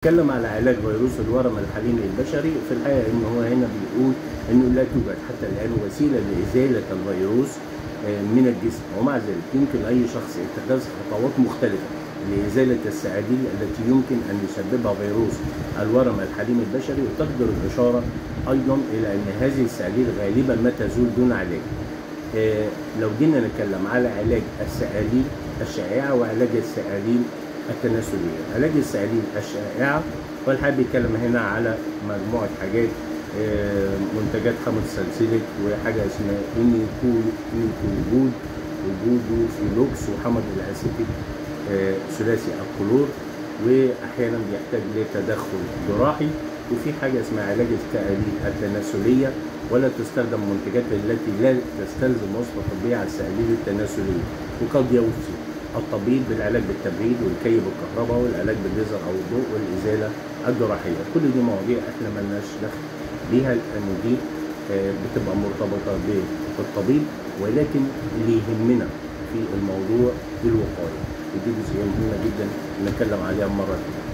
اتكلم على علاج فيروس الورم الحليمي البشري في الحقيقه ان هو هنا بيقول انه لا توجد حتى الان وسيله لازاله الفيروس آه، من الجسم ومع ذلك يمكن اي شخص اتخاذ خطوات مختلفه لازاله السعاديل التي يمكن ان يسببها فيروس الورم الحليمي البشري وتقدر الاشاره ايضا الى ان هذه السعاديل غالبا ما تزول دون علاج. آه، لو جينا نتكلم على علاج السعاليل الشائعه وعلاج السعاليل التناسليه، علاج السعاليل الشائعه هو الحقيقه بيتكلم هنا على مجموعه حاجات آه، منتجات خمس سلسله وحاجه اسمها انيكو وجود وجودو فيلوكس وحمض الاسيتيك آه، ثلاثي الكلور واحيانا بيحتاج لتدخل جراحي وفي حاجه اسمها علاج السعاليل التناسليه ولا تستخدم منتجات التي لا تستلزم وصفه طبيه على السعاليل التناسليه وقد يوصي الطبيب بالعلاج بالتبريد والكي بالكهرباء والعلاج بالليزر او الضوء والازاله الجراحيه كل دي مواضيع احنا ملناش دخل بيها لان دي آه، بتبقى مرتبطه بالطبيب ولكن اللي يهمنا في الموضوع الوقايه ودي جزئيه مهمه جدا نتكلم عليها مره ثانيه